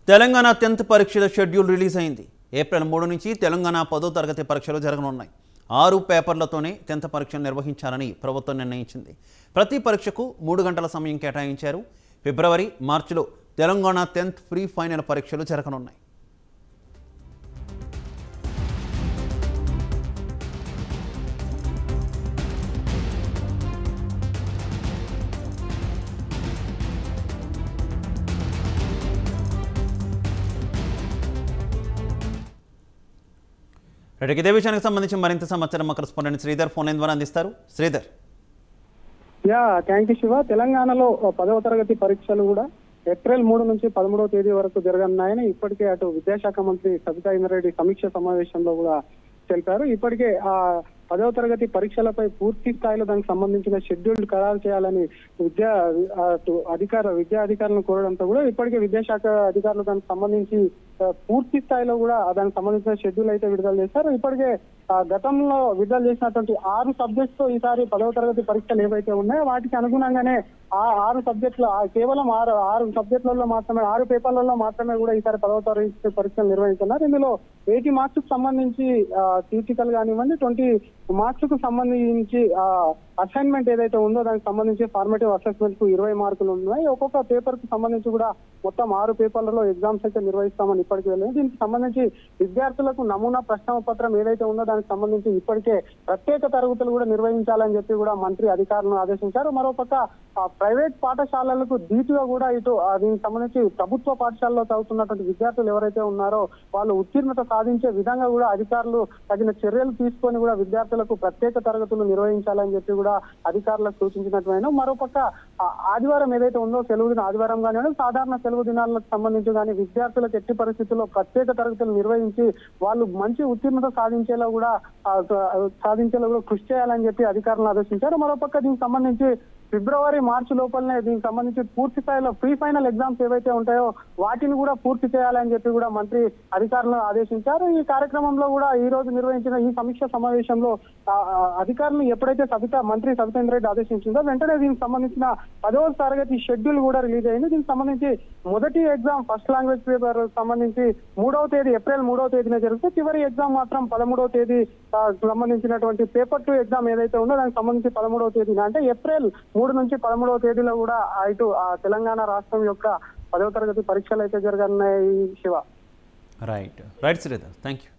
Telangana tenth పరీక్షల schedule release అయింది April మూడు నుంచి తెలంగాణ పదో తరగతి పరీక్షలు జరగనున్నాయి ఆరు పేపర్లతోనే టెన్త్ పరీక్షలు నిర్వహించాలని ప్రభుత్వం నిర్ణయించింది ప్రతి పరీక్షకు మూడు గంటల సమయం కేటాయించారు ఫిబ్రవరి మార్చిలో తెలంగాణ టెన్త్ ప్రీ ఫైనల్ పరీక్షలు జరగనున్నాయి రైట్ ఇదే విషయానికి సంబంధించి మరింత సమాచారం మా కరెస్పాండెంట్ శ్రీధర్ ఫోన్ లైన్ ద్వారా అందిస్తారు Sridhar yeah thank you Shiva తెలంగాణలో పదవ తరగతి పరీక్షలు కూడా ఏప్రిల్ మూడు నుంచి పదమూడవ తేదీ వరకు జరగనున్నాయని ఇప్పటికే అటు విద్యాశాఖ మంత్రి సబితా ఇంద్రారెడ్డి సమీక్ష సమావేశంలో కూడా తెలిపారు ఇప్పటికే ఆ పదవ తరగతి పరీక్షలపై పూర్తి స్థాయిలో దానికి సంబంధించిన షెడ్యూల్ ఖరారు చేయాలని విద్యా అటు అధికార విద్యా అధికారులను కోరడంతో కూడా ఇప్పటికే విద్యాశాఖ అధికారులు దానికి సంబంధించి ఆ, పూర్తి స్థాయిలో కూడా దానికి సంబంధించిన షెడ్యూల్ అయితే విడుదల చేశారు ఇప్పటికే ఆ, గతంలో విడుదల చేసినటువంటి ఆరు సబ్జెక్ట్స్ తో ఈసారి పదవ తరగతి పరీక్షలు ఏవైతే ఉన్నాయో వాటికి అనుగుణంగానే ఆ ఆరు సబ్జెక్టులు ఆ కేవలం ఆరు ఆరు సబ్జెక్టులలో మాత్రమే ఆరు పేపర్లలో మాత్రమే కూడా ఈసారి పదవ తరగతి పరీక్షలు నిర్వహిస్తున్నారు ఇందులో ఎయిటీ మార్క్స్ కు సంబంధించి థియటికల్ కానివ్వండి ట్వంటీ మార్క్స్ కు సంబంధించి అసైన్మెంట్ ఏదైతే ఉందో దానికి సంబంధించి ఫార్మేటివ్ అసెస్మెంట్ కు ఇరవై మార్కులు ఉన్నాయి ఒక్కొక్క పేపర్ కు సంబంధించి కూడా మొత్తం ఆరు పేపర్లలో ఎగ్జామ్స్ అయితే నిర్వహిస్తామని ఇప్పటికే వెళ్ళింది దీనికి సంబంధించి విద్యార్థులకు నమూనా ప్రశ్న పత్రం ఏదైతే ఉందో దానికి సంబంధించి ఇప్పటికే ప్రత్యేక తరగతులు కూడా నిర్వహించాలని చెప్పి కూడా మంత్రి అధికారులను ఆదేశించారు మరోపక్క ఆ, ప్రైవేట్ పాఠశాలలకు ధీటుగా కూడా ఇటు ఆ, దీనికి సంబంధించి ప్రభుత్వ పాఠశాలలో చదువుతున్నటువంటి విద్యార్థులు ఎవరైతే ఉన్నారో వాళ్ళు ఉత్తీర్ణత సాధించే విధంగా కూడా అధికారులు తగిన చర్యలు తీసుకొని కూడా విద్యార్థులకు ప్రత్యేక తరగతులు నిర్వహించాలని చెప్పి కూడా అధికారులకు సూచించినట్టు మరోపక్క ఆ, ఆదివారం ఏదైతే ఉందో సెలవు దిన ఆదివారం కానివ్వండి సాధారణ సెలవు దినాలకు సంబంధించి కానీ విద్యార్థులకు ఎట్టి పరిస్థితుల్లో ప్రత్యేక తరగతులు నిర్వహించి వాళ్ళు మంచి ఉత్తీర్ణత సాధించేలా కూడా ఆ, సాధించేలా కూడా కృషి చేయాలని చెప్పి అధికారులను ఆదేశించారు మరోపక్క దీనికి సంబంధించి ఫిబ్రవరి మార్చి లోపలనే దీనికి సంబంధించి పూర్తి స్థాయిలో ప్రీ ఫైనల్ ఎగ్జామ్స్ ఏవైతే ఉంటాయో వాటిని కూడా పూర్తి చేయాలని చెప్పి కూడా మంత్రి అధికారులను ఆదేశించారు ఈ కార్యక్రమంలో కూడా ఈ రోజు నిర్వహించిన ఈ సమీక్ష సమావేశంలో ఆ, ఆ, అధికారులను ఎప్పుడైతే సబితా మంత్రి సబితేంద్ర రెడ్డి ఆదేశించిందో వెంటనే దీనికి సంబంధించిన పదవ తరగతి షెడ్యూల్ కూడా రిలీజ్ అయింది దీనికి సంబంధించి మొదటి ఎగ్జామ్ ఫస్ట్ లాంగ్వేజ్ పేపర్ సంబంధించి మూడవ తేదీ ఏప్రిల్ మూడవ తేదీన జరుగుతుంది చివరి ఎగ్జామ్ మాత్రం పదమూడవ తేదీ ఆ, సంబంధించినటువంటి పేపర్ టూ ఎగ్జామ్ ఏదైతే ఉందో దానికి సంబంధించి పదమూడవ తేదీన అంటే ఏప్రిల్ మూడు నుంచి పదమూడవ తేదీలో కూడా ఆ ఇటు ఆ తెలంగాణ రాష్ట్రం యొక్క పదవ తరగతి పరీక్షలు అయితే జరగనున్నాయి Shiva right right Sridhar thank you